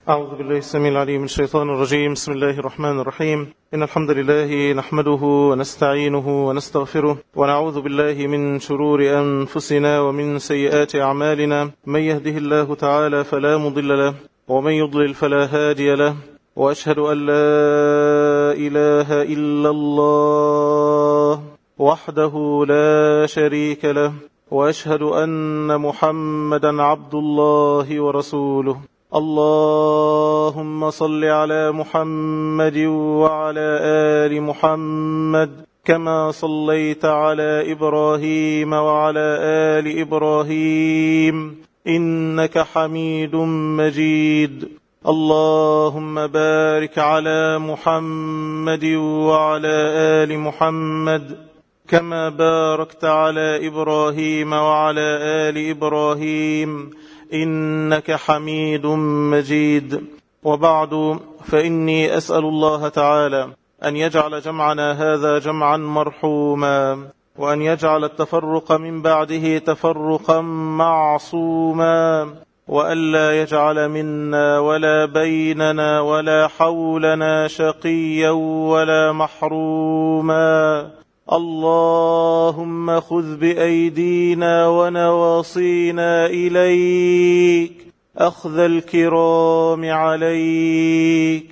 أعوذ بالله السميع العليم من الشيطان الرجيم بسم الله الرحمن الرحيم إن الحمد لله نحمده ونستعينه ونستغفره ونعوذ بالله من شرور أنفسنا ومن سيئات أعمالنا من يهده الله تعالى فلا مضل له ومن يضلل فلا هادي له وأشهد أن لا إله إلا الله وحده لا شريك له وأشهد أن محمدا عبد الله ورسوله اللهم صل على محمد وعلى آل محمد كما صليت على إبراهيم وعلى آل إبراهيم إنك حميد مجيد اللهم بارك على محمد وعلى آل محمد كما باركت على إبراهيم وعلى آل إبراهيم إنك حميد مجيد وبعد فإني أسأل الله تعالى أن يجعل جمعنا هذا جمعا مرحوما وأن يجعل التفرق من بعده تفرقا معصوما وألا يجعل منا ولا بيننا ولا حولنا شقيا ولا محروما اللهم خذ بأيدينا ونواصينا إليك أخذ الكرام عليك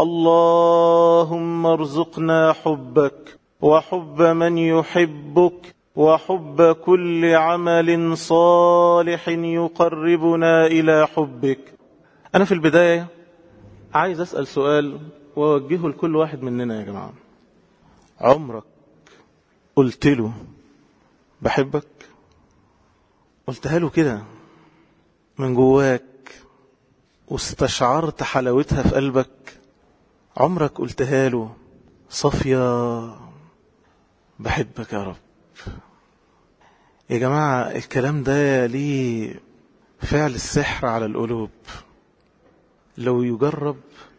اللهم ارزقنا حبك وحب من يحبك وحب كل عمل صالح يقربنا إلى حبك أنا في البداية عايز أسأل سؤال ووجهه لكل واحد مننا يا جماعة عمرك قلت له بحبك قلتها له كده من جواك واستشعرت حلاوتها في قلبك عمرك قلتها له صفية بحبك يا رب يا جماعة الكلام ده ليه فعل السحر على القلوب لو يجرب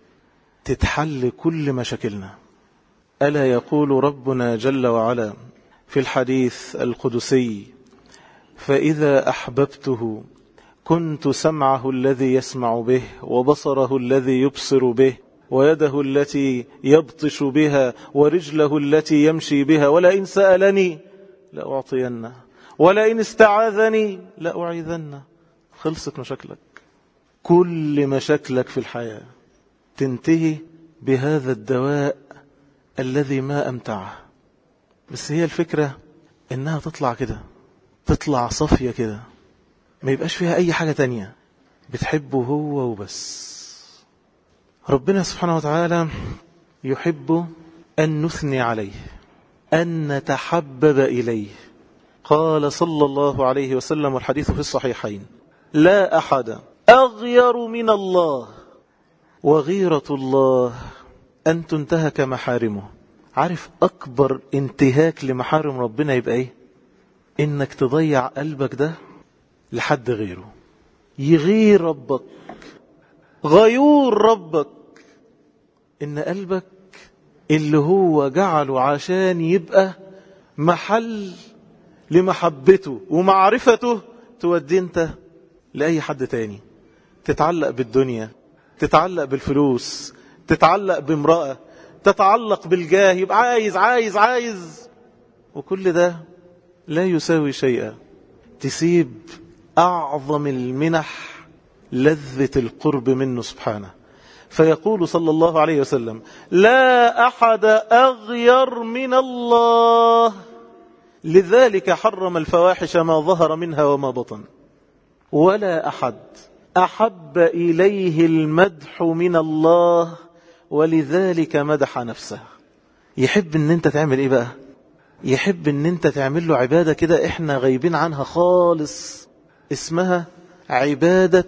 تتحل كل مشاكلنا ألا يقول ربنا جل وعلا في الحديث القدسي فإذا أحببته كنت سمعه الذي يسمع به وبصره الذي يبصر به ويده التي يبطش بها ورجله التي يمشي بها ولئن سألني لأعطينه ولئن استعاذني لأعيذنه خلصت مشاكلك كل مشاكلك في الحياة تنتهي بهذا الدواء الذي ما أمتعه بس هي الفكرة إنها تطلع كده تطلع صافية كده ما يبقاش فيها أي حاجة تانية بتحبه هو وبس ربنا سبحانه وتعالى يحب أن نثني عليه أن نتحبب إليه قال صلى الله عليه وسلم والحديث في الصحيحين لا أحد أغير من الله وغيرة الله أن تنتهك محارمه عارف أكبر انتهاك لمحارم ربنا يبقى إيه إنك تضيع قلبك ده لحد غيره يغير ربك غيور ربك إن قلبك اللي هو جعله عشان يبقى محل لمحبته ومعرفته تودي انت لأي حد تاني تتعلق بالدنيا تتعلق بالفلوس تتعلق بامرأة تتعلق بالجاه يبقى عايز عايز عايز وكل ده لا يساوي شيئا تسيب أعظم المنح لذة القرب منه سبحانه فيقول صلى الله عليه وسلم لا أحد أغير من الله لذلك حرم الفواحش ما ظهر منها وما بطن ولا أحد أحب إليه المدح من الله ولذلك مدح نفسه يحب ان انت تعمل ايه بقى يحب ان انت تعمل له عبادة كده احنا غايبين عنها خالص اسمها عبادة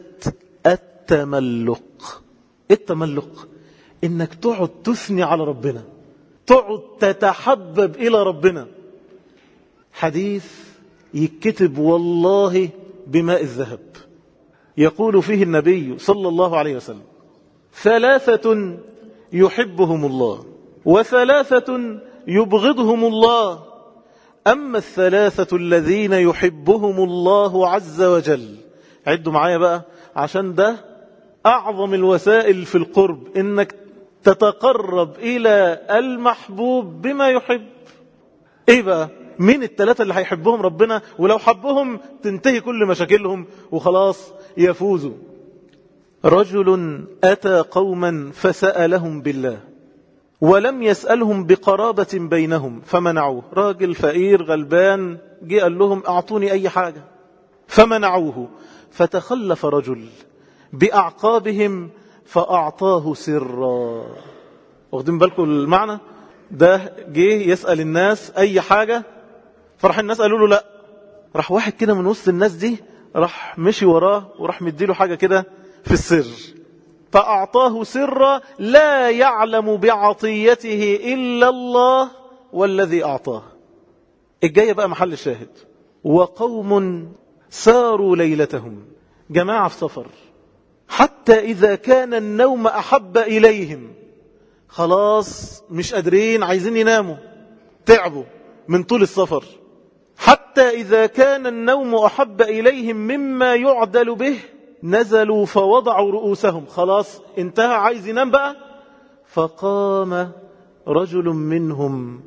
التملق التملق انك تقعد تثني على ربنا تقعد تتحبب الى ربنا حديث يكتب والله بماء الذهب يقول فيه النبي صلى الله عليه وسلم ثلاثة يحبهم الله وثلاثة يبغضهم الله أما الثلاثة الذين يحبهم الله عز وجل عدوا معايا بقى عشان ده أعظم الوسائل في القرب إنك تتقرب إلى المحبوب بما يحب إيه بقى مين الثلاثة اللي هيحبهم ربنا ولو حبهم تنتهي كل مشاكلهم وخلاص يفوزوا رجل أتى قوما فسألهم بالله ولم يسألهم بقرابة بينهم فمنعوه راجل فقير غلبان جه قال لهم أعطوني أي حاجة فمنعوه فتخلف رجل بأعقابهم فأعطاه سرا واخدين بالكم المعنى ده جه يسأل الناس أي حاجة فراح الناس قالوا له لا راح واحد كده من وسط الناس دي راح مشي وراه وراح مديله حاجة كده في السر فأعطاه سرا لا يعلم بعطيته إلا الله والذي أعطاه الجاية بقى محل الشاهد وقوم ساروا ليلتهم جماعة في سفر حتى إذا كان النوم أحب إليهم خلاص مش قادرين عايزين يناموا تعبوا من طول السفر حتى إذا كان النوم أحب إليهم مما يعدل به نزلوا فوضعوا رؤوسهم خلاص انتهى عايز ينام بقى فقام رجل منهم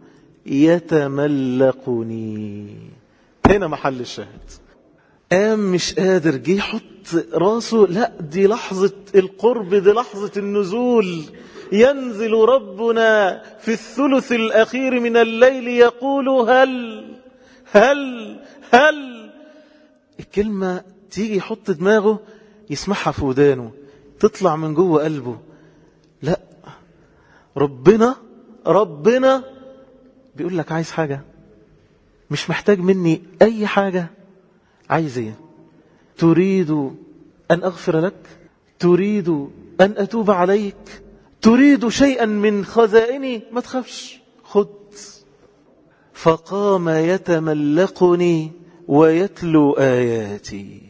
يتملقني هنا محل الشاهد قام مش قادر جه يحط راسه لا دي لحظة القرب دي لحظة النزول ينزل ربنا في الثلث الأخير من الليل يقول هل هل هل الكلمة تيجي يحط دماغه يسمعها في ودانه تطلع من جوه قلبه لا ربنا ربنا بيقول لك عايز حاجة مش محتاج مني أي حاجة عايز ايه تريد أن أغفر لك تريد أن أتوب عليك تريد شيئا من خزائني ما تخافش خد فقام يتملقني ويتلو آياتي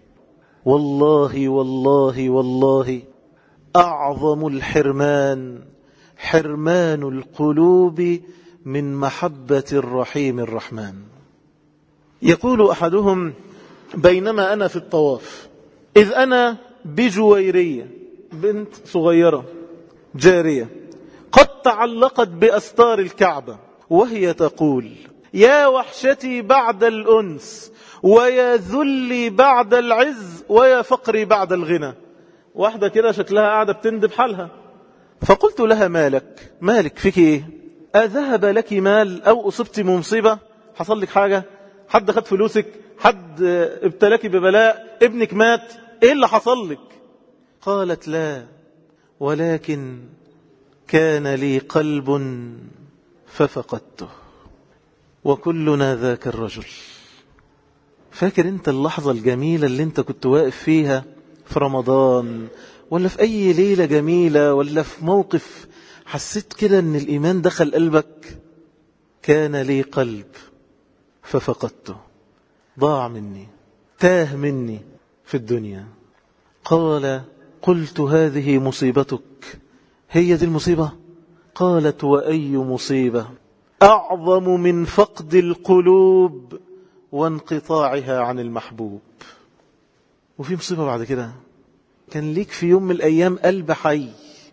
والله والله والله أعظم الحرمان حرمان القلوب من محبة الرحيم الرحمن يقول أحدهم بينما أنا في الطواف إذ أنا بجويرية بنت صغيرة جارية قد تعلقت بأستار الكعبة وهي تقول يا وحشتي بعد الأنس ويا ذلي بعد العز ويا فقري بعد الغنى واحدة كده شكلها قاعدة بتندب حالها فقلت لها مالك مالك فيك ايه أذهب لك مال أو أصبت مصيبة حصل لك حاجة حد خد فلوسك حد ابتلاك ببلاء ابنك مات ايه اللي حصل لك قالت لا ولكن كان لي قلب ففقدته وكلنا ذاك الرجل فاكر انت اللحظة الجميلة اللي انت كنت واقف فيها في رمضان ولا في اي ليلة جميلة ولا في موقف حسيت كده ان الايمان دخل قلبك كان لي قلب ففقدته ضاع مني تاه مني في الدنيا قال قلت هذه مصيبتك هي دي المصيبة قالت وأي مصيبة أعظم من فقد القلوب وانقطاعها عن المحبوب وفي مصيبة بعد كده كان ليك في يوم من الأيام قلب حي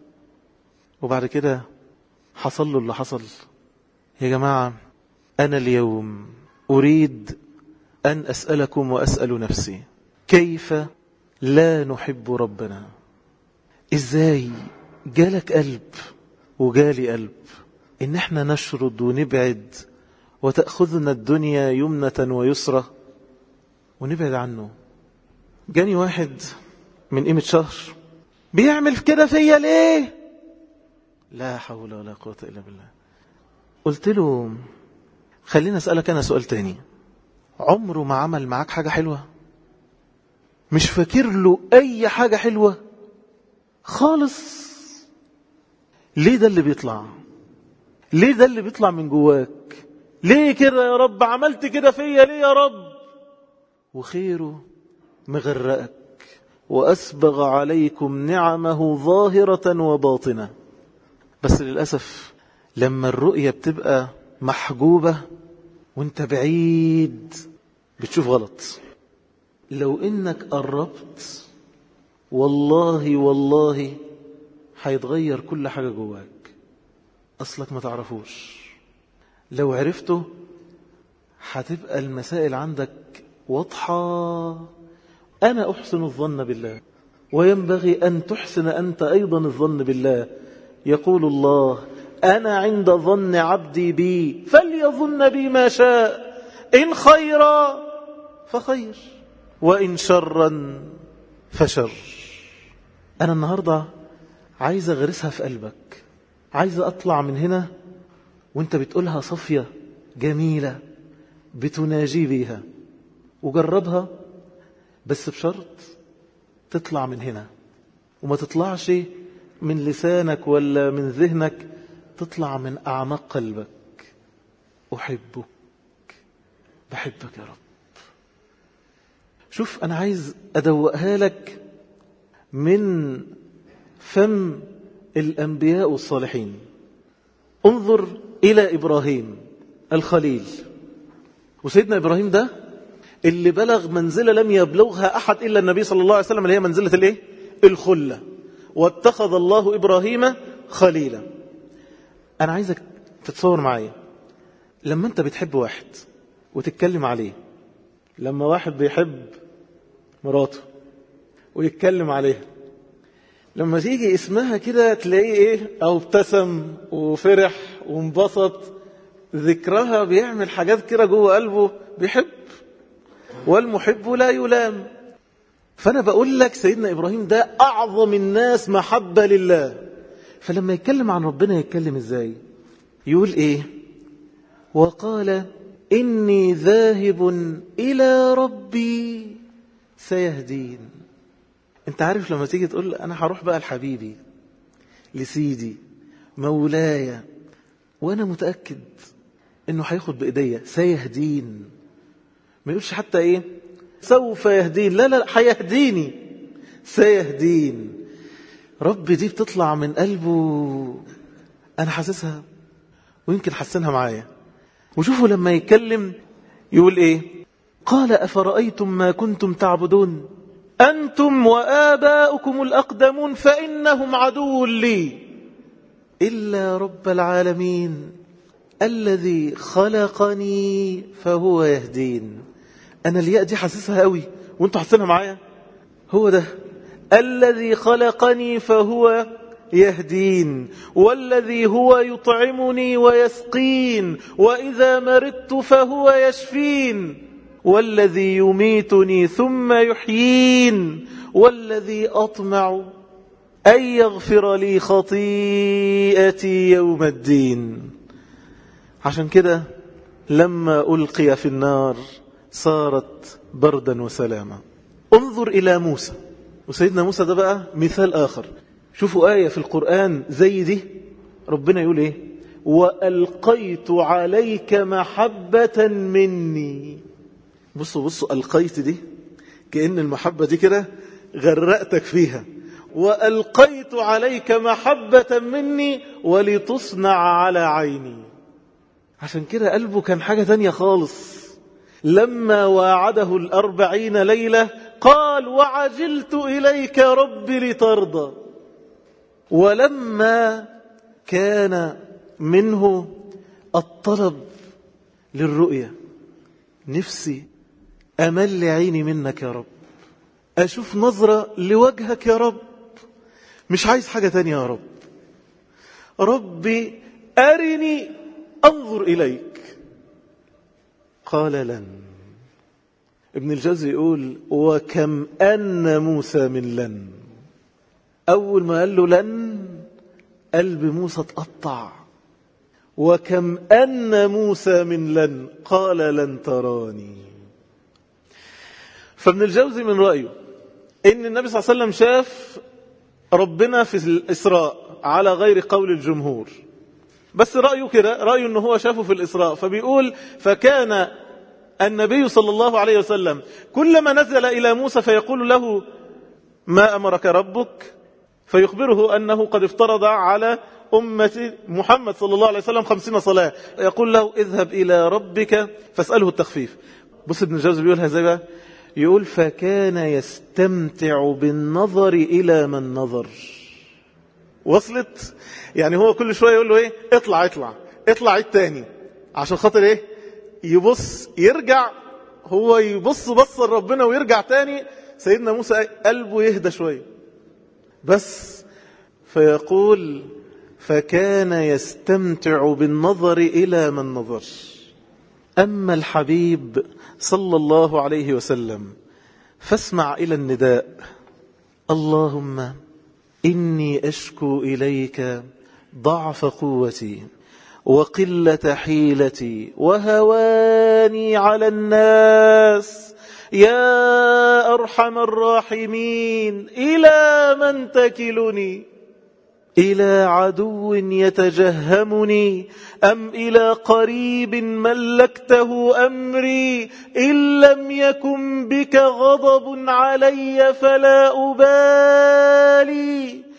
وبعد كده حصل له اللي حصل يا جماعة أنا اليوم أريد أن أسألكم وأسأل نفسي كيف لا نحب ربنا إزاي جالك قلب وجالي قلب إن احنا نشرد ونبعد وتأخذنا الدنيا يمنة ويسرة ونبعد عنه جاني واحد من قيمة شهر بيعمل كده فيا ليه لا حول ولا قوة إلا بالله قلت له خليني أسألك أنا سؤال تاني عمره ما عمل معاك حاجة حلوة مش فاكر له أي حاجة حلوة خالص ليه ده اللي بيطلع ليه ده اللي بيطلع من جواك ليه كده يا رب عملت كده فيا ليه يا رب وخيره مغرقك وأسبغ عليكم نعمه ظاهرة وباطنة بس للأسف لما الرؤية بتبقى محجوبة وانت بعيد بتشوف غلط لو انك قربت والله والله هيتغير كل حاجة جواك أصلك ما تعرفوش لو عرفته هتبقى المسائل عندك واضحة أنا أحسن الظن بالله وينبغي أن تحسن أنت أيضا الظن بالله يقول الله أنا عند ظن عبدي بي فليظن بي ما شاء إن خيرا فخير وإن شرا فشر أنا النهاردة عايز أغرسها في قلبك عايز أطلع من هنا وانت بتقولها صفية جميلة بتناجي بيها وجربها بس بشرط تطلع من هنا وما تطلعش من لسانك ولا من ذهنك تطلع من أعماق قلبك أحبك بحبك يا رب شوف أنا عايز أدوقها لك من فم الأنبياء والصالحين انظر إلى إبراهيم الخليل وسيدنا إبراهيم ده اللي بلغ منزلة لم يبلغها أحد إلا النبي صلى الله عليه وسلم اللي هي منزلة الإيه؟ الخلة واتخذ الله إبراهيم خليلا أنا عايزك تتصور معايا لما أنت بتحب واحد وتتكلم عليه لما واحد بيحب مراته ويتكلم عليها لما تيجي اسمها كده تلاقيه ايه او ابتسم وفرح وانبسط ذكرها بيعمل حاجات كده جوه قلبه بيحب والمحب لا يلام فانا بقول لك سيدنا ابراهيم ده اعظم الناس محبه لله فلما يتكلم عن ربنا يتكلم ازاي يقول ايه وقال اني ذاهب الى ربي سيهدين انت عارف لما تيجي تقول انا هروح بقى لحبيبي لسيدي مولاي وانا متاكد انه هياخد بايديا سيهدين ما يقولش حتى ايه سوف يهدين لا لا هيهديني سيهدين رب دي بتطلع من قلبه انا حاسسها ويمكن حسنها معايا وشوفوا لما يتكلم يقول ايه قال افرايتم ما كنتم تعبدون أنتم وآباؤكم الأقدمون فإنهم عدو لي إلا رب العالمين الذي خلقني فهو يهدين أنا الياء دي حاسسها قوي وانتوا حاسينها معايا هو ده الذي خلقني فهو يهدين والذي هو يطعمني ويسقين وإذا مرضت فهو يشفين والذي يميتني ثم يحيين والذي أطمع أن يغفر لي خطيئتي يوم الدين عشان كده لما ألقي في النار صارت بردا وسلاما انظر إلى موسى وسيدنا موسى ده بقى مثال آخر شوفوا آية في القرآن زي دي ربنا يقول إيه وألقيت عليك محبة مني بصوا بصوا ألقيت دي كأن المحبة دي كده غرقتك فيها وألقيت عليك محبة مني ولتصنع على عيني عشان كده قلبه كان حاجة تانية خالص لما واعده الأربعين ليلة قال وعجلت إليك رب لترضى ولما كان منه الطلب للرؤية نفسي أمل عيني منك يا رب أشوف نظرة لوجهك يا رب مش عايز حاجة تانية يا رب ربي أرني أنظر إليك قال لن ابن الجوزي يقول وكم أن موسى من لن أول ما قال له لن قلب موسى تقطع وكم أن موسى من لن قال لن تراني فابن الجوزي من رأيه إن النبي صلى الله عليه وسلم شاف ربنا في الإسراء على غير قول الجمهور بس رأيه كده رأيه أنه هو شافه في الإسراء فبيقول فكان النبي صلى الله عليه وسلم كلما نزل إلى موسى فيقول له ما أمرك ربك فيخبره أنه قد افترض على أمة محمد صلى الله عليه وسلم خمسين صلاة يقول له اذهب إلى ربك فاسأله التخفيف بص ابن الجوزي بيقولها زي بقى يقول فكان يستمتع بالنظر إلى من نظر وصلت يعني هو كل شوية يقول له ايه اطلع اطلع اطلع التاني عشان خاطر ايه يبص يرجع هو يبص بص ربنا ويرجع تاني سيدنا موسى قلبه يهدى شوية بس فيقول فكان يستمتع بالنظر إلى من نظر أما الحبيب صلى الله عليه وسلم فاسمع إلى النداء اللهم إني أشكو إليك ضعف قوتي وقلة حيلتي وهواني على الناس يا أرحم الراحمين إلى من تكلني إلى عدو يتجهمني أم إلى قريب ملكته أمري إن لم يكن بك غضب علي فلا أبالي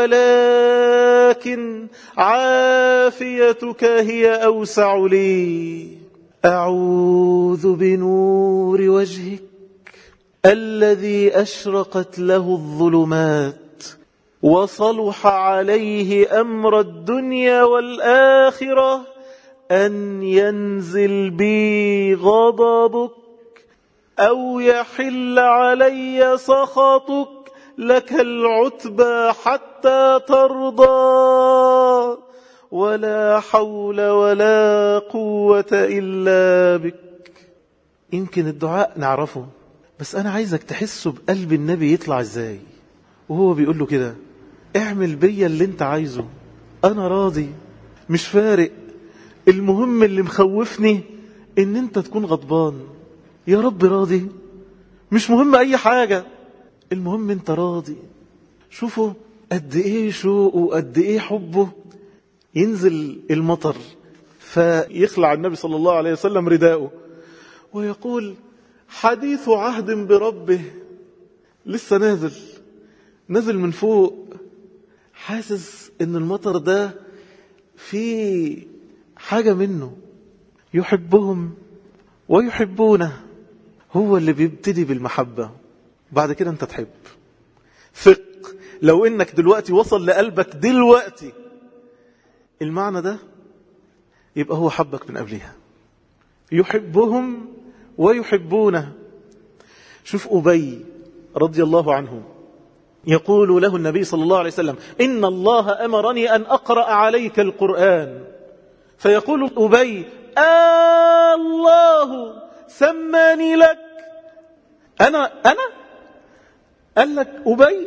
ولكن عافيتك هي أوسع لي أعوذ بنور وجهك الذي أشرقت له الظلمات وصلح عليه أمر الدنيا والآخرة أن ينزل بي غضبك أو يحل علي سخطك لك العتبى حتى ترضى ولا حول ولا قوة إلا بك يمكن الدعاء نعرفه بس أنا عايزك تحسه بقلب النبي يطلع إزاي وهو بيقول له كده اعمل بيا اللي انت عايزه انا راضي مش فارق المهم اللي مخوفني ان انت تكون غضبان يا رب راضي مش مهم اي حاجة المهم انت راضي شوفوا قد ايه شوقه قد ايه حبه ينزل المطر فيخلع النبي صلى الله عليه وسلم رداءه ويقول حديث عهد بربه لسه نازل نزل من فوق حاسس ان المطر ده في حاجة منه يحبهم ويحبونه هو اللي بيبتدي بالمحبة بعد كده انت تحب ثق لو انك دلوقتي وصل لقلبك دلوقتي المعنى ده يبقى هو حبك من قبلها يحبهم ويحبونه شوف أبي رضي الله عنه يقول له النبي صلى الله عليه وسلم إن الله أمرني أن أقرأ عليك القرآن فيقول أبي آه الله سماني لك أنا أنا قال لك أبي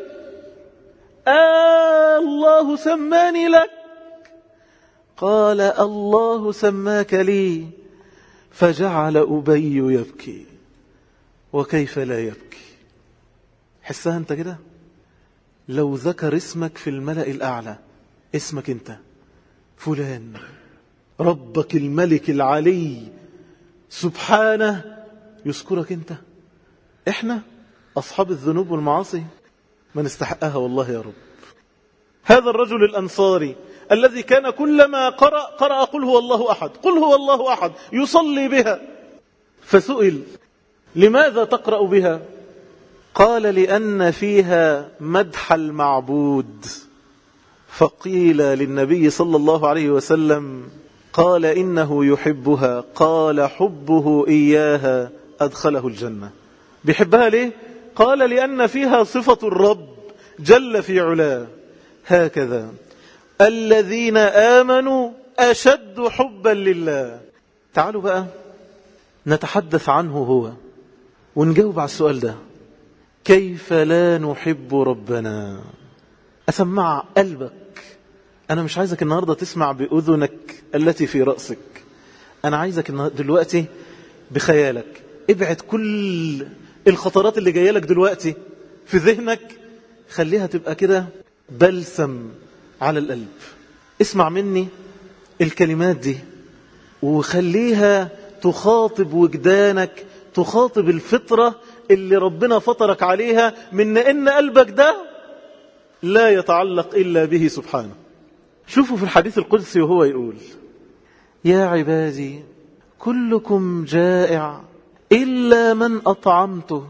آه الله سماني لك قال الله سماك لي فجعل أبي يبكي وكيف لا يبكي حسها أنت كده لو ذكر اسمك في الملأ الأعلى اسمك أنت فلان ربك الملك العلي سبحانه يذكرك أنت إحنا أصحاب الذنوب والمعاصي ما نستحقها والله يا رب هذا الرجل الأنصاري الذي كان كلما قرأ قرأ قل هو الله أحد قل هو الله أحد يصلي بها فسئل لماذا تقرأ بها قال لأن فيها مدح المعبود فقيل للنبي صلى الله عليه وسلم قال إنه يحبها قال حبه إياها أدخله الجنة بيحبها ليه؟ قال لأن فيها صفة الرب جل في علاه هكذا الذين آمنوا أشد حبا لله تعالوا بقى نتحدث عنه هو ونجاوب على السؤال ده كيف لا نحب ربنا أسمع قلبك أنا مش عايزك النهاردة تسمع بأذنك التي في رأسك أنا عايزك دلوقتي بخيالك ابعد كل الخطرات اللي جايه لك دلوقتي في ذهنك خليها تبقى كده بلسم على القلب اسمع مني الكلمات دي وخليها تخاطب وجدانك تخاطب الفطرة اللي ربنا فطرك عليها من ان قلبك ده لا يتعلق إلا به سبحانه شوفوا في الحديث القدسي وهو يقول يا عبادي كلكم جائع إلا من أطعمته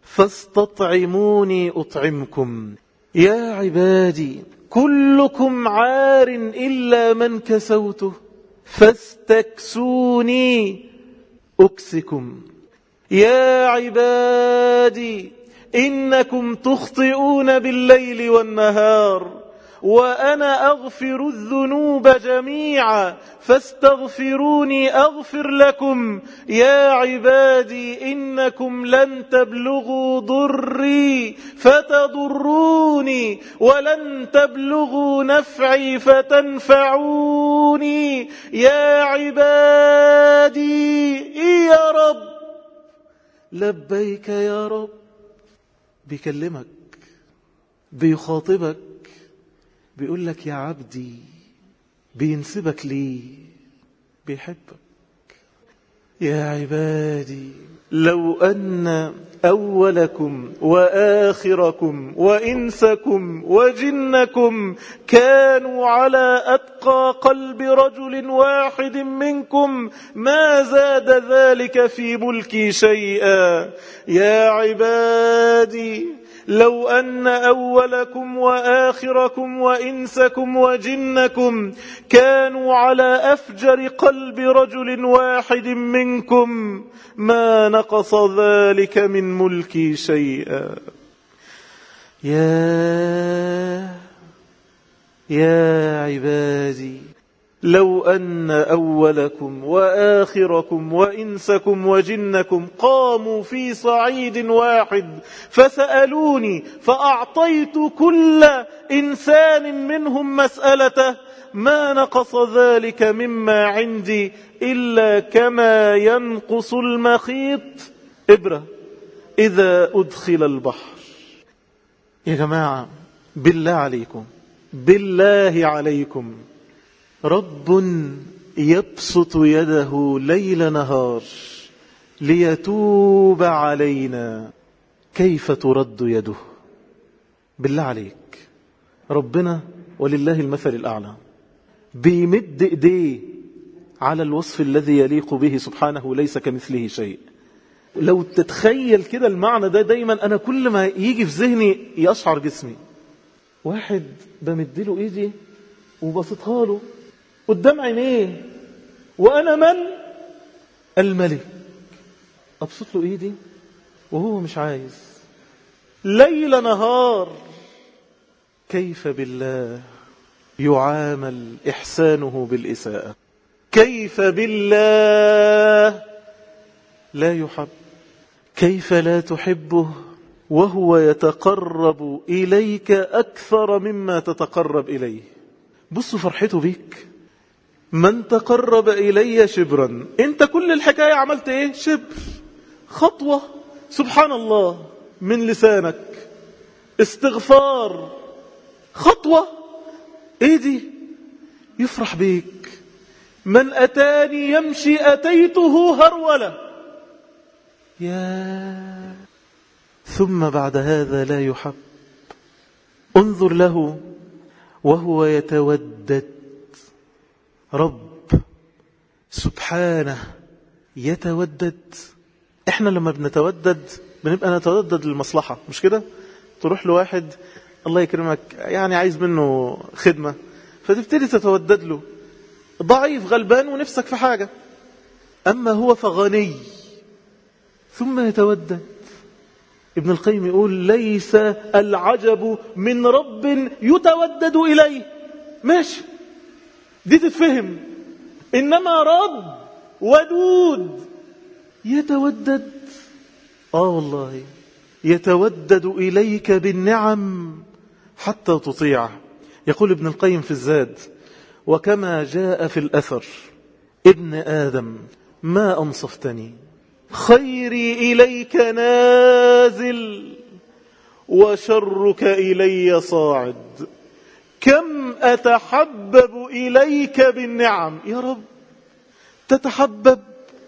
فاستطعموني أطعمكم يا عبادي كلكم عار إلا من كسوته فاستكسوني أكسكم يا عبادي إنكم تخطئون بالليل والنهار وأنا أغفر الذنوب جميعا فاستغفروني أغفر لكم يا عبادي إنكم لن تبلغوا ضري فتضروني ولن تبلغوا نفعي فتنفعوني يا عبادي يا رب لبيك يا رب بيكلمك بيخاطبك بيقول لك يا عبدي بينسبك ليه بيحبك يا عبادي لو أن أولكم وآخركم وإنسكم وجنكم كانوا على أتقى قلب رجل واحد منكم ما زاد ذلك في ملكي شيئا يا عبادي لو أن أولكم وآخركم وإنسكم وجنكم كانوا على أفجر قلب رجل واحد منكم ما نقص ذلك من ملكي شيئا يا يا عبادي لو أن أولكم وآخركم وإنسكم وجنكم قاموا في صعيد واحد فسألوني فأعطيت كل إنسان منهم مسألته ما نقص ذلك مما عندي إلا كما ينقص المخيط إبرة إذا أدخل البحر يا جماعة بالله عليكم بالله عليكم رب يبسط يده ليل نهار ليتوب علينا كيف ترد يده بالله عليك ربنا ولله المثل الأعلى بيمد ايديه على الوصف الذي يليق به سبحانه ليس كمثله شيء لو تتخيل كده المعنى ده دايما أنا كل ما يجي في ذهني يشعر جسمي واحد بمدله ايدي وبسطها له قدام عينيه وأنا من الملك أبسط له إيدي وهو مش عايز ليل نهار كيف بالله يعامل إحسانه بالإساءة كيف بالله لا يحب كيف لا تحبه وهو يتقرب إليك أكثر مما تتقرب إليه بصوا فرحته بيك من تقرب إلي شبرا انت كل الحكاية عملت ايه شبر خطوة سبحان الله من لسانك استغفار خطوة ايه دي يفرح بيك من أتاني يمشي أتيته هرولة يا ثم بعد هذا لا يحب انظر له وهو يتودد رب سبحانه يتودد احنا لما بنتودد بنبقى نتودد للمصلحة مش كده تروح لواحد الله يكرمك يعني عايز منه خدمة فتبتدي تتودد له ضعيف غلبان ونفسك في حاجة أما هو فغني ثم يتودد ابن القيم يقول ليس العجب من رب يتودد إليه ماشي دي تتفهم إنما رب ودود يتودد آه والله يتودد إليك بالنعم حتى تطيعه يقول ابن القيم في الزاد وكما جاء في الأثر ابن آدم ما أنصفتني خيري إليك نازل وشرك إلي صاعد كم أتحبب إليك بالنعم يا رب تتحبب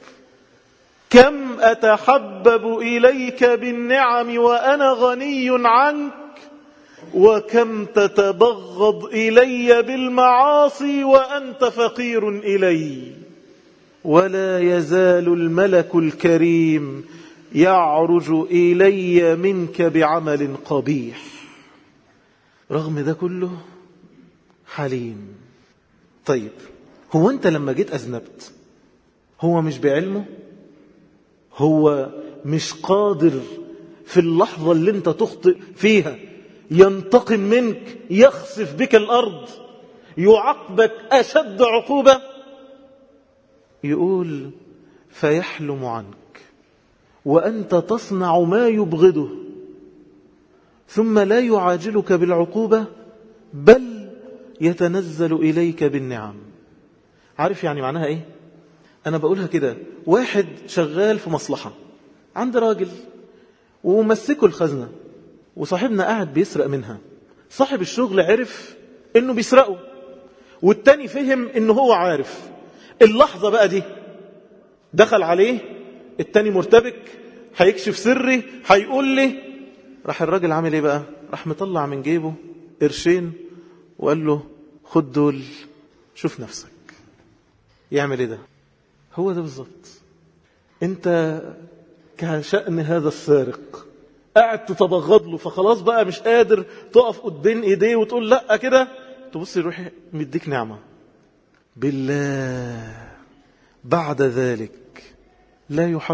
كم أتحبب إليك بالنعم وأنا غني عنك وكم تتبغض إلي بالمعاصي وأنت فقير إلي ولا يزال الملك الكريم يعرج إلي منك بعمل قبيح رغم ده كله حليم طيب هو أنت لما جيت أذنبت هو مش بعلمه هو مش قادر في اللحظة اللي انت تخطئ فيها ينتقم منك يخسف بك الأرض يعاقبك أشد عقوبة يقول فيحلم عنك وأنت تصنع ما يبغضه ثم لا يعاجلك بالعقوبة بل يتنزل إليك بالنعم عارف يعني معناها إيه؟ أنا بقولها كده واحد شغال في مصلحة عند راجل ومسكه الخزنة وصاحبنا قاعد بيسرق منها صاحب الشغل عرف انه بيسرقه والتاني فهم انه هو عارف اللحظة بقى دي دخل عليه التاني مرتبك هيكشف سري هيقول لي راح الراجل عامل ايه بقى راح مطلع من جيبه قرشين وقال له خد دول شوف نفسك يعمل ايه ده هو ده بالظبط انت كشأن هذا السارق قاعد تتبغض له فخلاص بقى مش قادر تقف قدام ايديه وتقول لا كده تبص يروح مديك نعمة بالله بعد ذلك لا يحب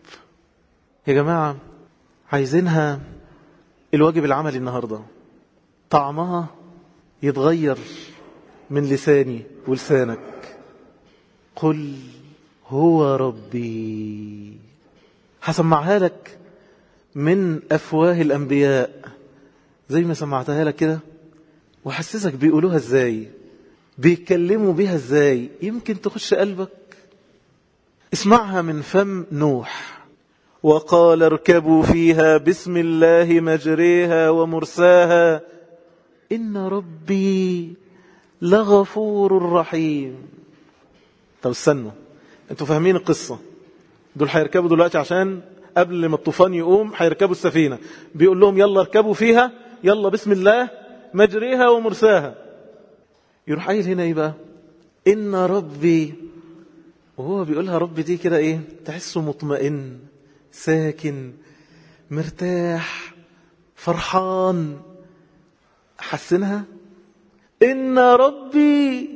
يا جماعة عايزينها الواجب العملي النهاردة طعمها يتغير من لساني ولسانك قل هو ربي هسمعها لك من أفواه الأنبياء زي ما سمعتها لك كده وحسسك بيقولوها ازاي بيتكلموا بيها ازاي يمكن تخش قلبك اسمعها من فم نوح وقال اركبوا فيها بسم الله مجريها ومرساها إن ربي لغفور رحيم طب استنوا انتوا فاهمين القصة دول هيركبوا دلوقتي عشان قبل ما الطوفان يقوم هيركبوا السفينة بيقول لهم يلا اركبوا فيها يلا بسم الله مجريها ومرساها يروح قايل هنا ايه بقى ان ربي وهو بيقولها ربي دي كده ايه تحسه مطمئن ساكن مرتاح فرحان حسنها ان ربي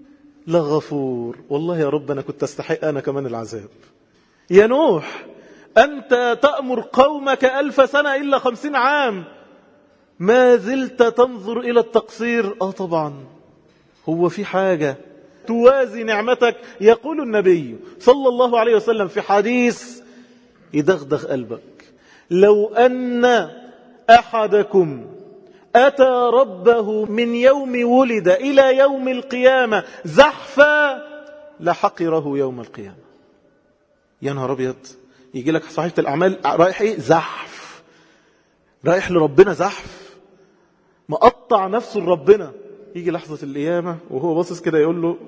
لغفور والله يا رب انا كنت استحق انا كمان العذاب يا نوح أنت تأمر قومك ألف سنة إلا خمسين عام ما زلت تنظر إلى التقصير آه طبعا هو في حاجة توازي نعمتك يقول النبي صلى الله عليه وسلم في حديث يدغدغ قلبك لو أن أحدكم أتى ربه من يوم ولد إلى يوم القيامة زحفا لحقره يوم القيامة يا نهار أبيض يجي لك صحيفة الأعمال رايح إيه زحف رايح لربنا زحف مقطع نفسه لربنا يجي لحظة القيامة وهو باصص كده يقول له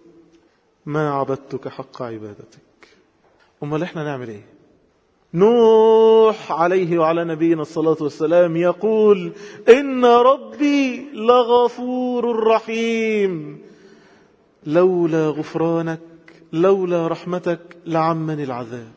ما عبدتك حق عبادتك أمال إحنا نعمل إيه نوح عليه وعلى نبينا الصلاة والسلام يقول إن ربي لغفور رحيم لولا غفرانك لولا رحمتك لعمني العذاب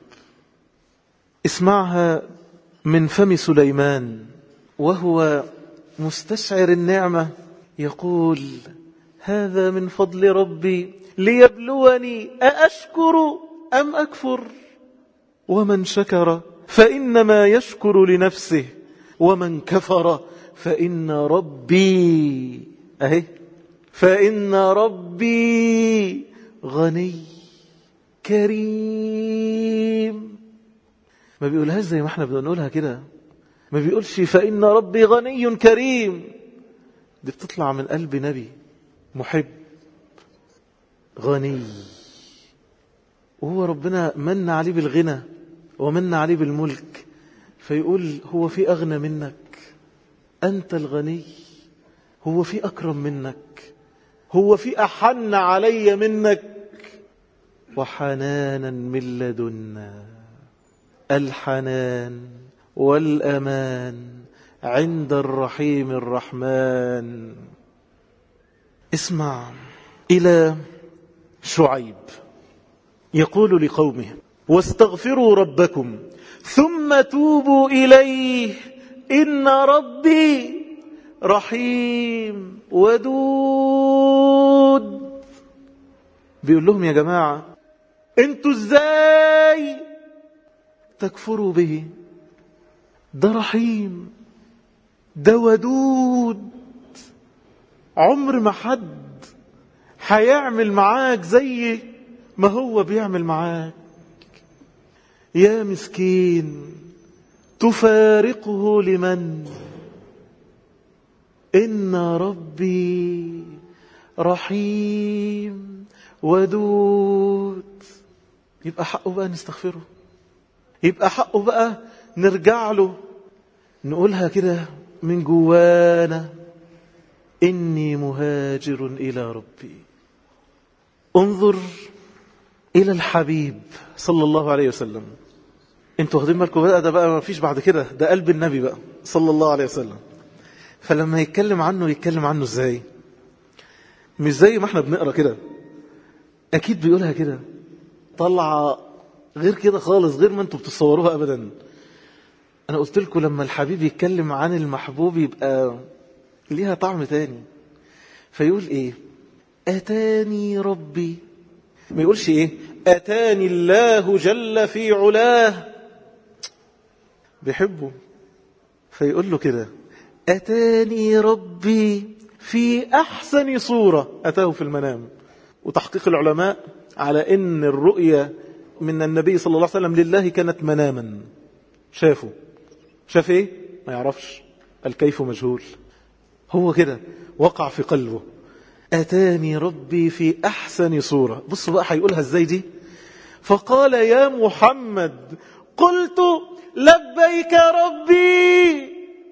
اسمعها من فم سليمان وهو مستشعر النعمة يقول هذا من فضل ربي ليبلوني أأشكر أم أكفر ومن شكر فإنما يشكر لنفسه ومن كفر فإن ربي أهي فإن ربي غني كريم ما بيقولهاش زي ما احنا بنقولها كده ما بيقولش فإن ربي غني كريم دي بتطلع من قلب نبي محب غني وهو ربنا من عليه بالغنى ومن عليه بالملك فيقول هو في أغنى منك أنت الغني هو في أكرم منك هو في أحن علي منك وحنانا من لدنا الحنان والأمان عند الرحيم الرحمن اسمع إلى شعيب يقول لقومه واستغفروا ربكم ثم توبوا إليه إن ربي رحيم ودود بيقول لهم يا جماعة انتوا ازاي تكفروا به ده رحيم ده ودود عمر ما حد هيعمل معاك زي ما هو بيعمل معاك يا مسكين تفارقه لمن إن ربي رحيم ودود يبقى حقه بقى نستغفره يبقى حقه بقى نرجع له نقولها كده من جوانا إني مهاجر إلى ربي انظر إلى الحبيب صلى الله عليه وسلم انتوا واخدين بالكم بقى ده بقى ما فيش بعد كده ده قلب النبي بقى صلى الله عليه وسلم فلما يتكلم عنه يتكلم عنه ازاي مش زي ما احنا بنقرا كده اكيد بيقولها كده طلع غير كده خالص غير ما انتوا بتصوروها ابدا انا قلت لكم لما الحبيب يتكلم عن المحبوب يبقى ليها طعم تاني فيقول ايه اتاني ربي ما يقولش ايه اتاني الله جل في علاه بيحبه فيقول له كده اتاني ربي في احسن صوره اتاه في المنام وتحقيق العلماء على ان الرؤيه من النبي صلى الله عليه وسلم لله كانت مناما شافه شاف ايه ما يعرفش الكيف مجهول هو كده وقع في قلبه أتاني ربي في أحسن صورة بصوا بقى هيقولها ازاي دي فقال يا محمد قلت لبيك ربي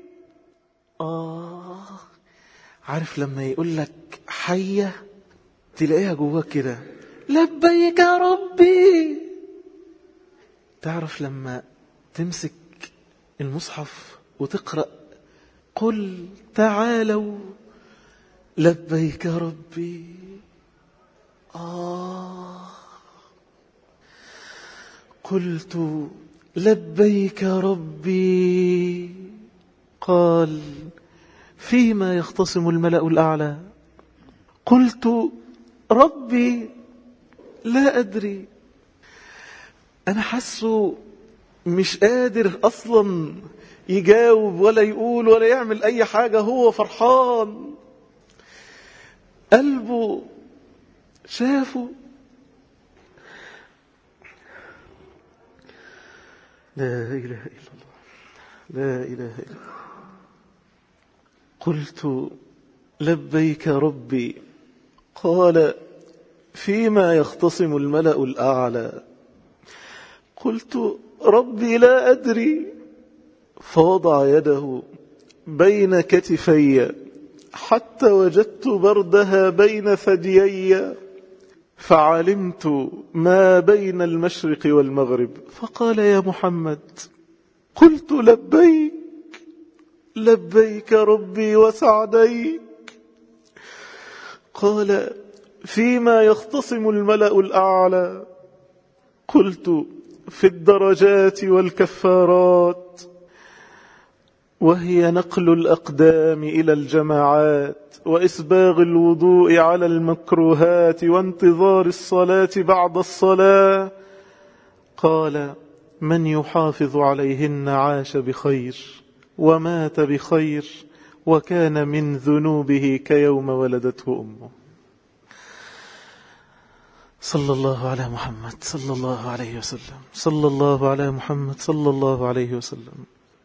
آه عارف لما يقول لك حية تلاقيها جواك كده لبيك ربي تعرف لما تمسك المصحف وتقرأ قل تعالوا لبيك ربي آه قلت لبيك ربي قال فيما يختصم الملأ الأعلى قلت ربي لا أدري أنا حاسه مش قادر أصلا يجاوب ولا يقول ولا يعمل أي حاجة هو فرحان قلبه شافه لا إله إلا الله لا إله إلا الله قلت لبيك ربي قال فيما يختصم الملأ الأعلى قلت ربي لا أدري فوضع يده بين كتفي حتى وجدت بردها بين ثديي فعلمت ما بين المشرق والمغرب فقال يا محمد قلت لبيك لبيك ربي وسعديك قال فيما يختصم الملأ الأعلى قلت في الدرجات والكفارات وهي نقل الأقدام إلى الجماعات وإسباغ الوضوء على المكروهات وانتظار الصلاة بعد الصلاة قال من يحافظ عليهن عاش بخير ومات بخير وكان من ذنوبه كيوم ولدته أمه صلى الله على محمد صلى الله عليه وسلم صلى الله على محمد صلى الله عليه وسلم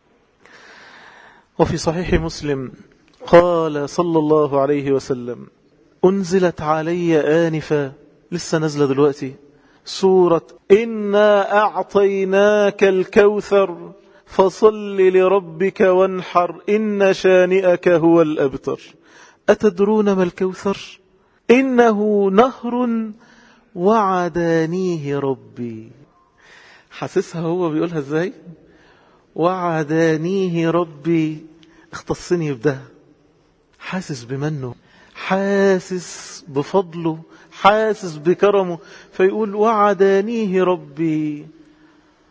وفي صحيح مسلم قال صلى الله عليه وسلم أنزلت علي آنفا لسه نزل دلوقتي سورة إنا أعطيناك الكوثر فصل لربك وانحر إن شانئك هو الأبتر أتدرون ما الكوثر إنه نهر وعدانيه ربي حاسسها هو بيقولها ازاي وعدانيه ربي اختصني بده حاسس بمنه حاسس بفضله حاسس بكرمه فيقول وعدانيه ربي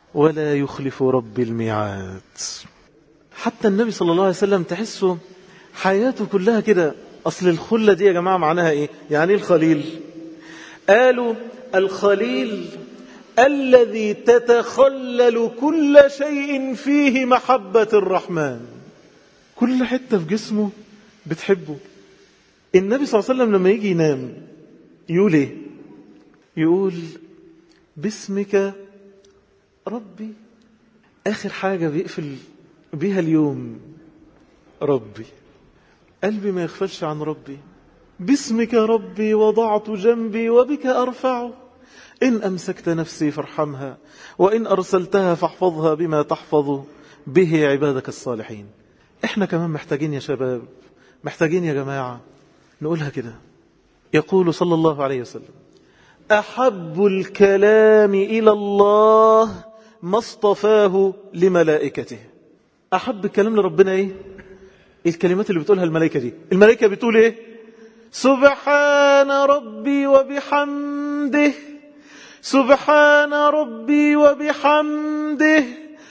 ولا يخلف رب الميعاد حتى النبي صلى الله عليه وسلم تحسه حياته كلها كده أصل الخلة دي يا جماعة معناها إيه يعني الخليل قالوا الخليل الذي تتخلل كل شيء فيه محبة الرحمن كل حتة في جسمه بتحبه النبي صلى الله عليه وسلم لما يجي ينام يقول ايه يقول باسمك ربي آخر حاجة بيقفل بيها اليوم ربي قلبي ما يغفلش عن ربي باسمك ربي وضعت جنبي وبك أرفعه إن أمسكت نفسي فارحمها وإن أرسلتها فاحفظها بما تحفظ به عبادك الصالحين إحنا كمان محتاجين يا شباب محتاجين يا جماعة نقولها كده يقول صلى الله عليه وسلم أحب الكلام إلى الله ما اصطفاه لملائكته أحب الكلام لربنا إيه الكلمات اللي بتقولها الملائكة دي الملائكة بتقول إيه سبحان ربي وبحمده سبحان ربي وبحمده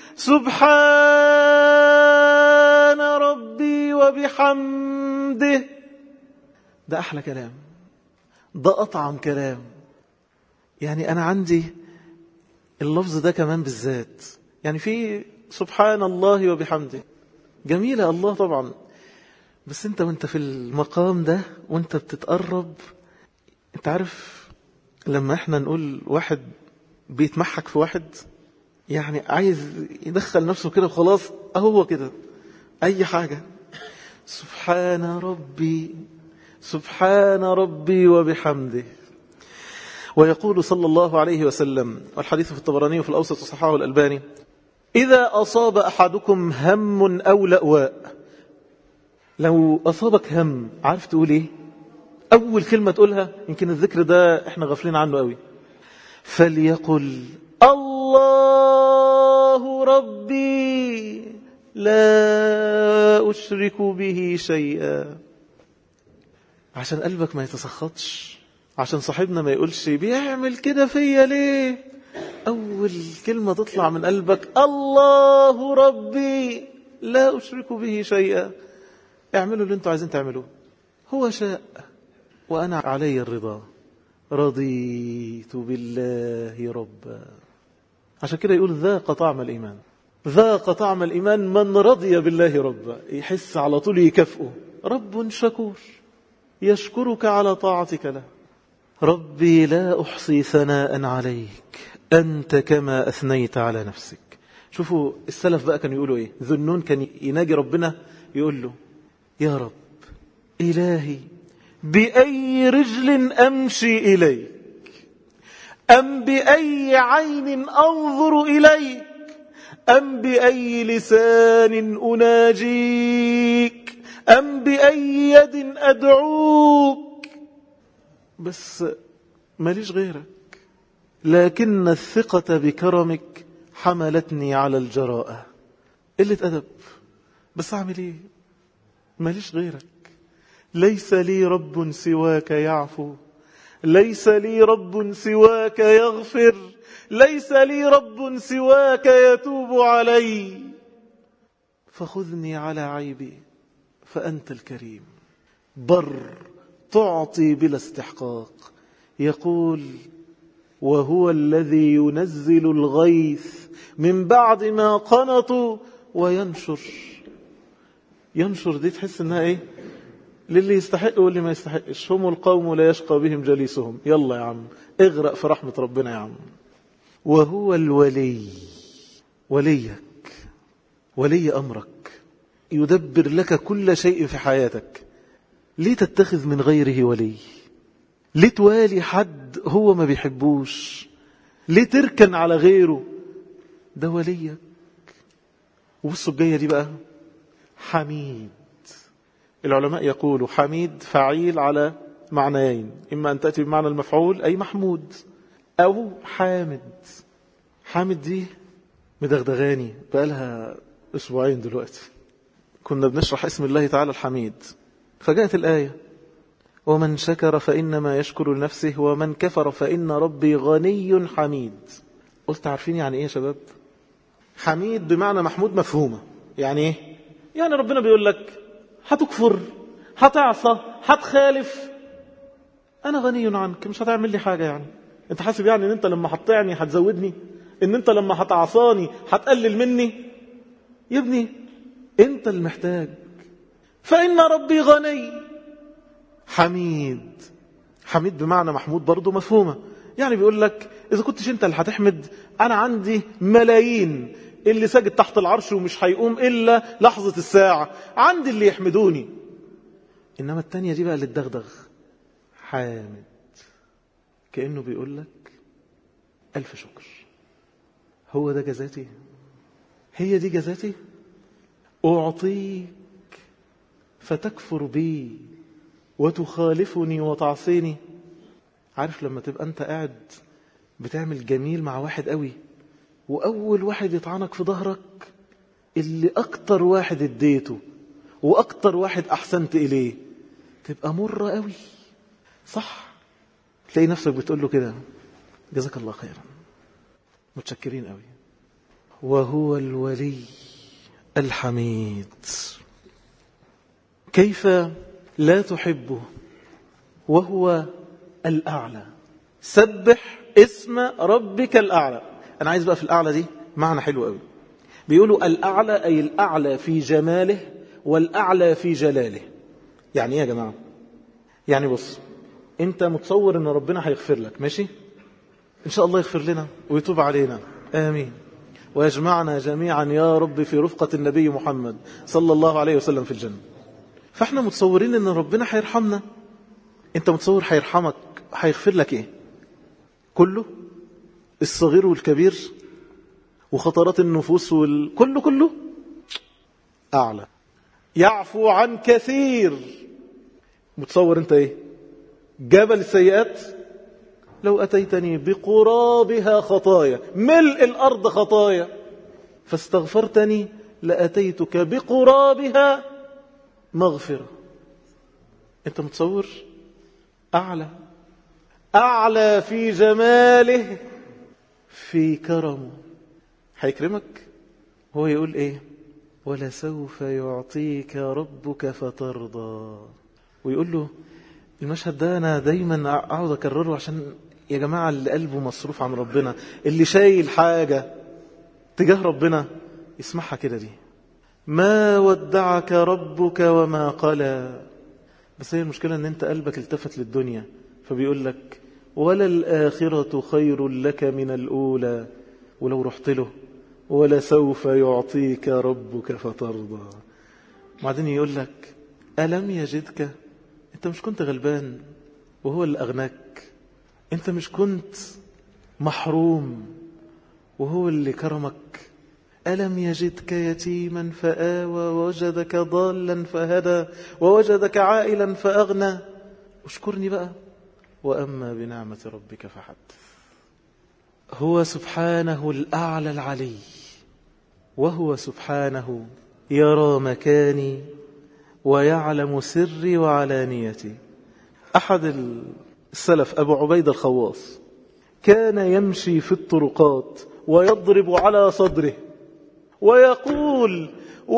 سبحان ربي وبحمده ده أحلى كلام ده أطعم كلام يعني أنا عندي اللفظ ده كمان بالذات يعني في سبحان الله وبحمده جميلة الله طبعا بس انت وانت في المقام ده وانت بتتقرب انت عارف لما احنا نقول واحد بيتمحك في واحد يعني عايز يدخل نفسه كده وخلاص اهو كده اي حاجة سبحان ربي سبحان ربي وبحمده ويقول صلى الله عليه وسلم والحديث في الطبراني وفي الأوسط وصححه الألباني إذا أصاب أحدكم هم أو لأواء لو أصابك هم عارف تقول إيه أول كلمة تقولها يمكن الذكر ده إحنا غافلين عنه قوي فليقل الله ربي لا أشرك به شيئا عشان قلبك ما يتسخطش عشان صاحبنا ما يقولش بيعمل كده فيا ليه أول كلمة تطلع من قلبك الله ربي لا أشرك به شيئا اعملوا اللي انتوا عايزين تعملوه هو شاء وأنا علي الرضا رضيت بالله ربا عشان كده يقول ذاق طعم الإيمان ذاق طعم الإيمان من رضي بالله ربا يحس على طول يكافئه رب شكور يشكرك على طاعتك له ربي لا أحصي ثناء عليك أنت كما أثنيت على نفسك شوفوا السلف بقى كانوا يقولوا إيه ذنون كان يناجي ربنا يقول له يا رب إلهي بأي رجل أمشي إليك أم بأي عين أنظر إليك أم بأي لسان أناجيك أم بأي يد أدعوك بس ماليش غيرك لكن الثقة بكرمك حملتني على الجراءة قلة أدب بس أعمل إيه ماليش غيرك ليس لي رب سواك يعفو ليس لي رب سواك يغفر ليس لي رب سواك يتوب علي فخذني على عيبي فأنت الكريم بر تعطي بلا استحقاق يقول وهو الذي ينزل الغيث من بعد ما قنطوا وينشر ينشر دي تحس انها ايه للي يستحق واللي ما يستحقش هم القوم لا يشقى بهم جليسهم يلا يا عم اغرق في رحمة ربنا يا عم وهو الولي وليك ولي أمرك يدبر لك كل شيء في حياتك ليه تتخذ من غيره ولي ليه توالي حد هو ما بيحبوش ليه تركن على غيره ده وليك وبصوا الجاية دي بقى حميد العلماء يقولوا حميد فعيل على معنيين إما أن تأتي بمعنى المفعول أي محمود أو حامد حامد دي مدغدغاني بقالها أسبوعين دلوقتي كنا بنشرح اسم الله تعالى الحميد فجاءت الآية ومن شكر فإنما يشكر لنفسه ومن كفر فإن ربي غني حميد قلت عارفين يعني إيه يا شباب حميد بمعنى محمود مفهومة يعني ايه يعني ربنا بيقول لك هتكفر هتعصى هتخالف انا غني عنك مش هتعمل لي حاجة يعني انت حاسب يعني ان انت لما هتطيعني هتزودني ان انت لما هتعصاني هتقلل مني يا ابني انت المحتاج فإن ربي غني حميد حميد بمعنى محمود برضه مفهومة يعني بيقول لك إذا كنتش أنت اللي هتحمد أنا عندي ملايين اللي ساجد تحت العرش ومش هيقوم إلا لحظة الساعة عندي اللي يحمدوني إنما التانية دي بقى اللي تدغدغ حامد كأنه بيقول لك ألف شكر هو ده جزاتي هي دي جزاتي أعطيك فتكفر بي وتخالفني وتعصيني عارف لما تبقى أنت قاعد بتعمل جميل مع واحد قوي وأول واحد يطعنك في ظهرك اللي أكتر واحد اديته وأكتر واحد أحسنت إليه تبقى مرة قوي صح تلاقي نفسك بتقول له كده جزاك الله خيرا متشكرين قوي وهو الولي الحميد كيف لا تحبه وهو الأعلى سبح اسم ربك الأعلى أنا عايز بقى في الأعلى دي معنى حلو قوي بيقولوا الأعلى أي الأعلى في جماله والأعلى في جلاله يعني إيه يا جماعة يعني بص أنت متصور أن ربنا هيغفر لك ماشي إن شاء الله يغفر لنا ويتوب علينا آمين ويجمعنا جميعا يا رب في رفقة النبي محمد صلى الله عليه وسلم في الجنة فاحنا متصورين ان ربنا هيرحمنا انت متصور هيرحمك هيغفر لك ايه كله الصغير والكبير وخطرات النفوس وال... كله كله اعلى يعفو عن كثير متصور انت ايه جبل السيئات لو أتيتني بقرابها خطايا ملء الأرض خطايا فاستغفرتني لأتيتك بقرابها مغفرة أنت متصور أعلى أعلى في جماله في كرمه هيكرمك هو يقول إيه ولسوف يعطيك ربك فترضى ويقول له المشهد ده أنا دايما أقعد أكرره عشان يا جماعة اللي قلبه مصروف عن ربنا اللي شايل حاجة تجاه ربنا يسمعها كده دي ما ودعك ربك وما قلى بس هي المشكلة ان انت قلبك التفت للدنيا فبيقول لك ولا الآخرة خير لك من الأولى ولو رحت له ولا سوف يعطيك ربك فترضى بعدين يقول لك ألم يجدك انت مش كنت غلبان وهو اللي أغناك انت مش كنت محروم وهو اللي كرمك ألم يجدك يتيما فآوى ووجدك ضالا فهدى ووجدك عائلا فأغنى اشكرني بقى وأما بنعمة ربك فحدث هو سبحانه الأعلى العلي وهو سبحانه يرى مكاني ويعلم سري وعلانيتي أحد السلف أبو عبيد الخواص كان يمشي في الطرقات ويضرب على صدره ويقول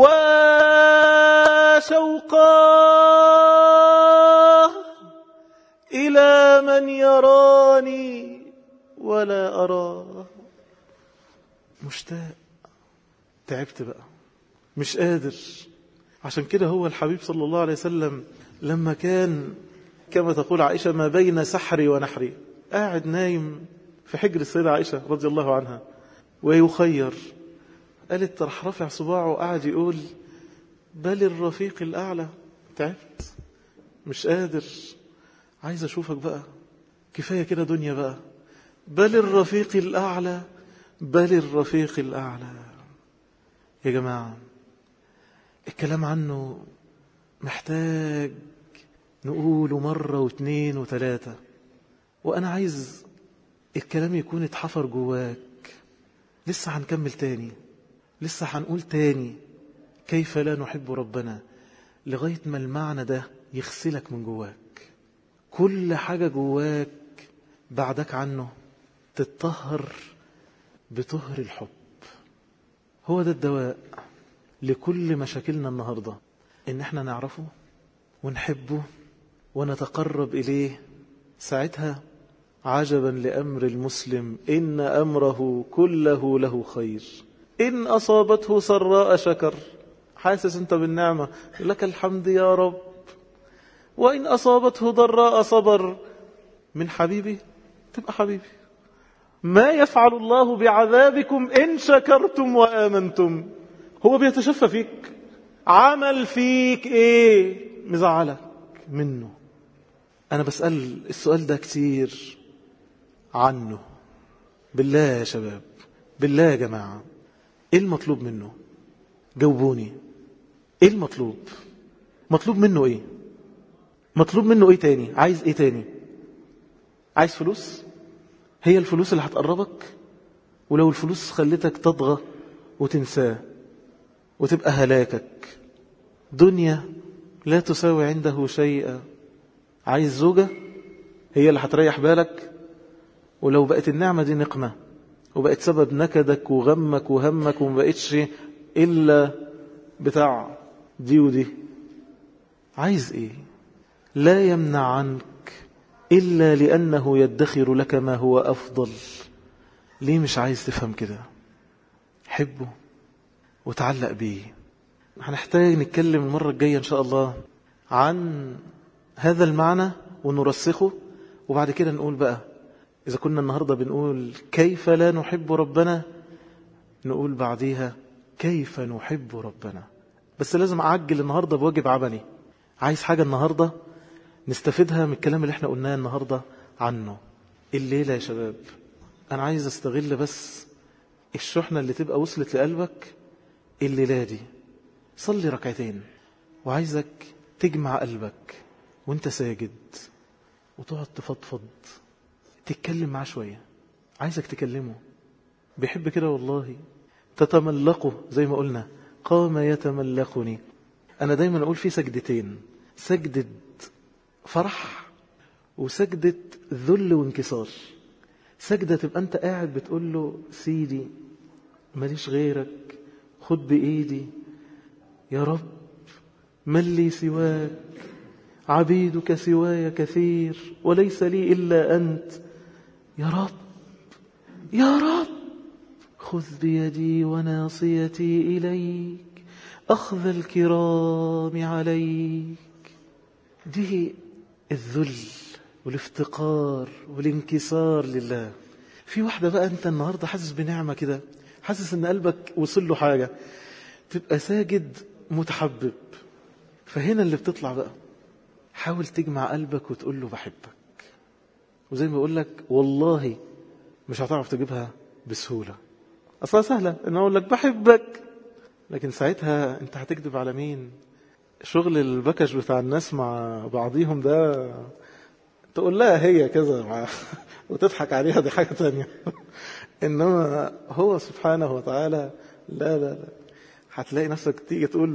وشوقاه إلى من يراني ولا أراه مشتاق تعبت بقى مش قادر عشان كده هو الحبيب صلى الله عليه وسلم لما كان كما تقول عائشة ما بين سحري ونحري قاعد نايم في حجر السيدة عائشة رضي الله عنها ويخير قالت راح رافع صباعه وقعد يقول بل الرفيق الأعلى تعبت مش قادر عايز أشوفك بقى كفاية كده دنيا بقى بل الرفيق الأعلى بل الرفيق الأعلى يا جماعة الكلام عنه محتاج نقوله مرة واثنين وثلاثة وأنا عايز الكلام يكون اتحفر جواك لسه هنكمل تاني لسه هنقول تاني كيف لا نحب ربنا لغاية ما المعنى ده يغسلك من جواك كل حاجة جواك بعدك عنه تتطهر بطهر الحب هو ده الدواء لكل مشاكلنا النهاردة إن احنا نعرفه ونحبه ونتقرب إليه ساعتها عجبا لأمر المسلم إن أمره كله له خير إن أصابته سراء شكر حاسس أنت بالنعمة لك الحمد يا رب وإن أصابته ضراء صبر من حبيبي تبقى حبيبي ما يفعل الله بعذابكم إن شكرتم وآمنتم هو بيتشفى فيك عمل فيك إيه مزعلك منه أنا بسأل السؤال ده كتير عنه بالله يا شباب بالله يا جماعة إيه المطلوب منه جاوبوني إيه المطلوب مطلوب منه إيه مطلوب منه إيه تاني عايز إيه تاني عايز فلوس هي الفلوس اللي هتقربك ولو الفلوس خلتك تطغى وتنساه وتبقى هلاكك دنيا لا تساوي عنده شيئا عايز زوجة هي اللي هتريح بالك ولو بقت النعمة دي نقمة وبقت سبب نكدك وغمك وهمك وما بقتش إلا بتاع دي ودي عايز إيه لا يمنع عنك إلا لأنه يدخر لك ما هو أفضل ليه مش عايز تفهم كده حبه وتعلق بيه هنحتاج نتكلم المرة الجاية إن شاء الله عن هذا المعنى ونرسخه وبعد كده نقول بقى إذا كنا النهاردة بنقول كيف لا نحب ربنا نقول بعديها كيف نحب ربنا بس لازم أعجل النهاردة بواجب عملي عايز حاجة النهاردة نستفيدها من الكلام اللي احنا قلناه النهاردة عنه الليلة يا شباب أنا عايز أستغل بس الشحنة اللي تبقى وصلت لقلبك الليلة دي صلي ركعتين وعايزك تجمع قلبك وانت ساجد وتقعد تفضفض تتكلم معاه شوية عايزك تكلمه بيحب كده والله تتملقه زي ما قلنا قام يتملقني أنا دايما أقول في سجدتين سجدة فرح وسجدة ذل وانكسار سجدة تبقى أنت قاعد بتقول له سيدي ماليش غيرك خد بإيدي يا رب من لي سواك عبيدك سواي كثير وليس لي إلا أنت يا رب يا رب خذ بيدي وناصيتي إليك أخذ الكرام عليك دي الذل والافتقار والانكسار لله في واحدة بقى أنت النهاردة حاسس بنعمة كده حاسس أن قلبك وصل له حاجة تبقى ساجد متحبب فهنا اللي بتطلع بقى حاول تجمع قلبك وتقول له بحبك وزي ما بقول لك والله مش هتعرف تجيبها بسهولة أصلا سهلة إن أقول لك بحبك لكن ساعتها أنت هتكذب على مين شغل البكش بتاع الناس مع بعضيهم ده تقول لها هي كذا مع وتضحك عليها دي حاجة تانية إنما هو سبحانه وتعالى لا لا لا هتلاقي نفسك تيجي تقول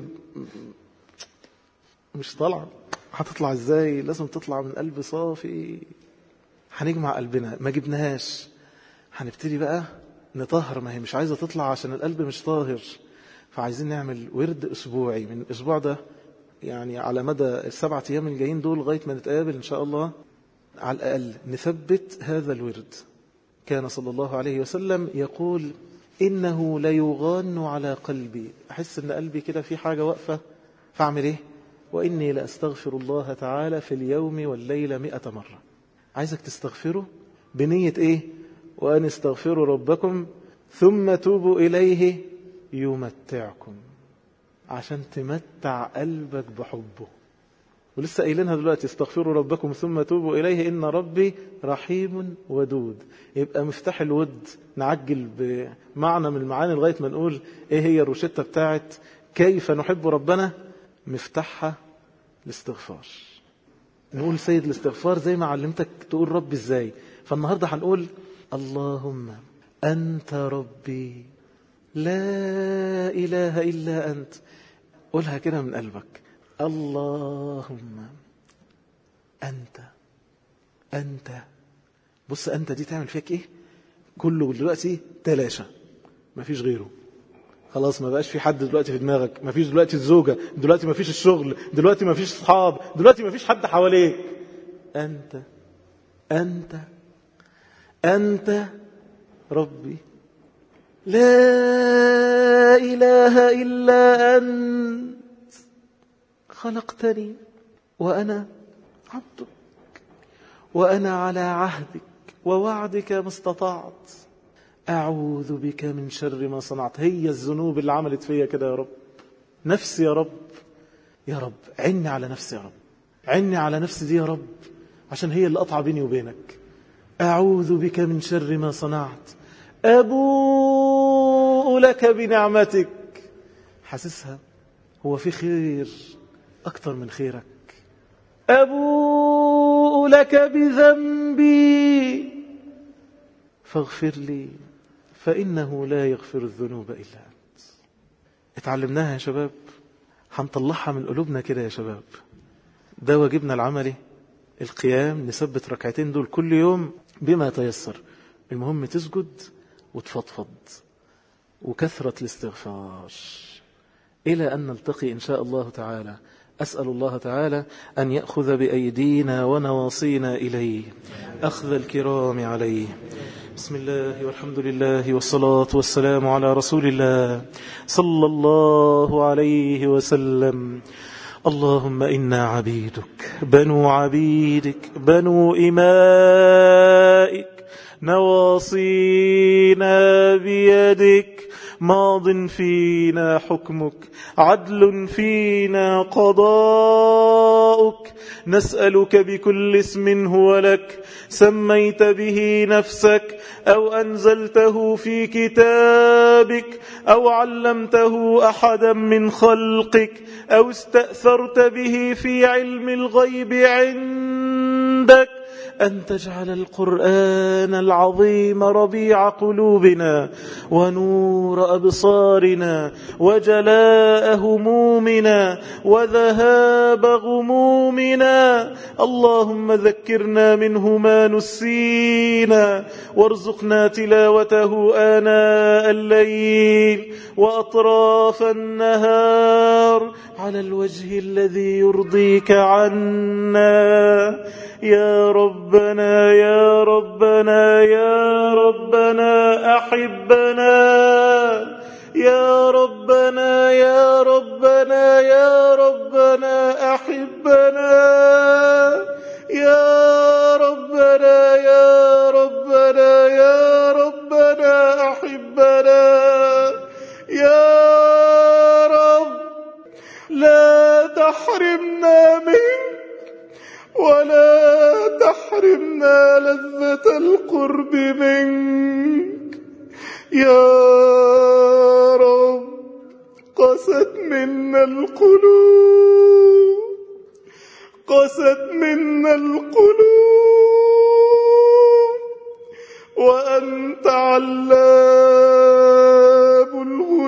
مش طالعة هتطلع ازاي لازم تطلع من قلب صافي هنجمع قلبنا ما جبناهاش هنبتدي بقى نطهر ما هي مش عايزة تطلع عشان القلب مش طاهر فعايزين نعمل ورد أسبوعي من الأسبوع ده يعني على مدى السبعة أيام الجايين دول لغاية ما نتقابل إن شاء الله على الأقل نثبت هذا الورد كان صلى الله عليه وسلم يقول إنه ليغان على قلبي أحس أن قلبي كده في حاجة واقفة فأعمل إيه وإني لأستغفر الله تعالى في اليوم والليلة مئة مرة عايزك تستغفره بنية إيه وأن استغفروا ربكم ثم توبوا إليه يمتعكم عشان تمتع قلبك بحبه ولسه قايلينها دلوقتي استغفروا ربكم ثم توبوا إليه إن ربي رحيم ودود يبقى مفتاح الود نعجل بمعنى من المعاني لغاية ما نقول إيه هي الروشتة بتاعت كيف نحب ربنا مفتاحها الاستغفار نقول سيد الاستغفار زي ما علمتك تقول رب ازاي فالنهاردة هنقول اللهم أنت ربي لا إله إلا أنت قولها كده من قلبك اللهم أنت أنت بص أنت دي تعمل فيك إيه كله دلوقتي تلاشى ما فيش غيره خلاص ما بقاش في حد دلوقتي في دماغك ما فيش دلوقتي الزوجة دلوقتي ما فيش الشغل دلوقتي ما فيش اصحاب دلوقتي ما فيش حد حواليك أنت أنت أنت ربي لا إله إلا أنت خلقتني وأنا عبدك وأنا على عهدك ووعدك ما استطعت أعوذ بك من شر ما صنعت هي الذنوب اللي عملت فيا كده يا رب نفسي يا رب يا رب عني على نفسي يا رب عني على نفسي دي يا رب عشان هي اللي قطع بيني وبينك أعوذ بك من شر ما صنعت أبوء لك بنعمتك حاسسها هو في خير أكتر من خيرك أبوء لك بذنبي فاغفر لي فإنه لا يغفر الذنوب إلا أنت اتعلمناها يا شباب هنطلعها من قلوبنا كده يا شباب ده واجبنا العملي القيام نثبت ركعتين دول كل يوم بما تيسر المهم تسجد وتفضفض وكثرة الاستغفار إلى أن نلتقي إن شاء الله تعالى أسأل الله تعالى أن يأخذ بأيدينا ونواصينا إليه أخذ الكرام عليه بسم الله والحمد لله والصلاة والسلام على رسول الله صلى الله عليه وسلم اللهم إنا عبيدك بنو عبيدك بنو إمائك نواصينا بيدك ماض فينا حكمك عدل فينا قضاؤك نسألك بكل اسم هو لك سميت به نفسك أو أنزلته في كتابك أو علمته أحدا من خلقك أو استأثرت به في علم الغيب عندك أن تجعل القرآن العظيم ربيع قلوبنا ونور أبصارنا وجلاء همومنا وذهاب غمومنا اللهم ذكرنا منه ما نسينا وارزقنا تلاوته آناء الليل وأطراف النهار على الوجه الذي يرضيك عنا يا ربنا يا ربنا يا ربنا أحبنا يا ربنا يا ربنا يا ربنا أحبنا يا ربنا يا ربنا يا ربنا أحبنا يا رب لا تحرمنا منك ولا تحرمنا لذة القرب منك يا رب قست منا القلوب قست منا القلوب وأنت علام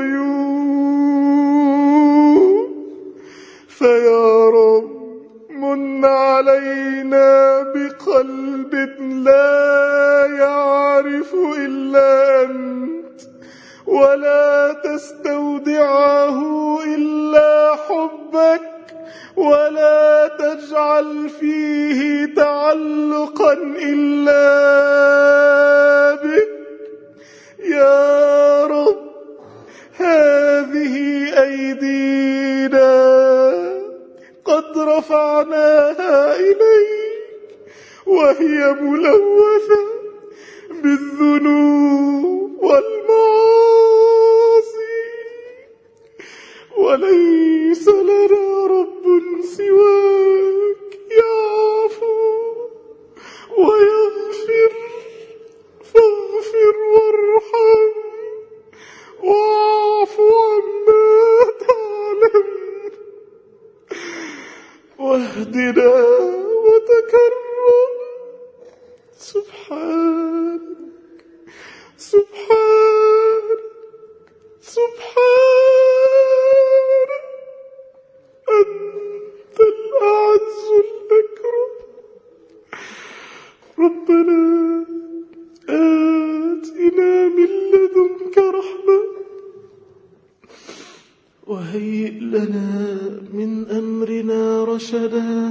الغيوب فيا رب من علينا بقلب لا يعرف إلا أنت ولا تستودعه إلا حبك ولا تجعل فيه تعلقا إلا بك يا رب هذه أيدينا قد رفعناها إليك وهي ملوثة بالذنوب والمعاصي وليس لنا رب سواك يعفو ويغفر فاغفر وارحم واعف عما تعلم واهدنا وتكرم سبحانك سبحانك سبحانك أنت الأعز الأكرم ربنا آتنا من لدنك رحمة وهيئ لنا من أمرنا رشدا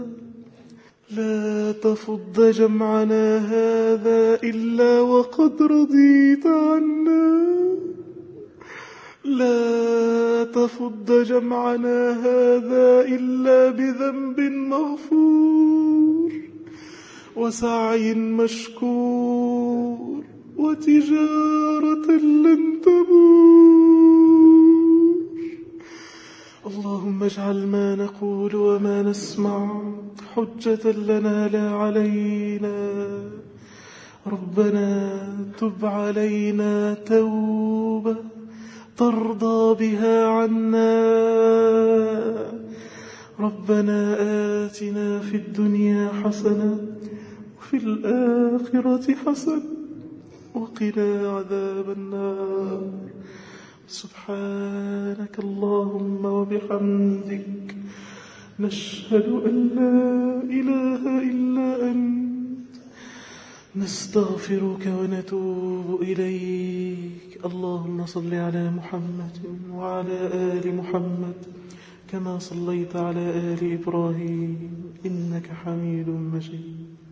لا تفض جمعنا هذا إلا وقد رضيت عنا لا تفض جمعنا هذا إلا بذنب مغفور وسعي مشكور وتجارة لن تبور اللهم اجعل ما نقول وما نسمع حجة لنا لا علينا ربنا تب علينا توبة ترضى بها عنا ربنا آتنا في الدنيا حسنة وفي الآخرة حسنة وقنا عذاب النار سبحانك اللهم وبحمدك نشهد أن لا إله إلا أنت نستغفرك ونتوب إليك اللهم صل على محمد وعلى آل محمد كما صليت على آل إبراهيم إنك حميد مجيد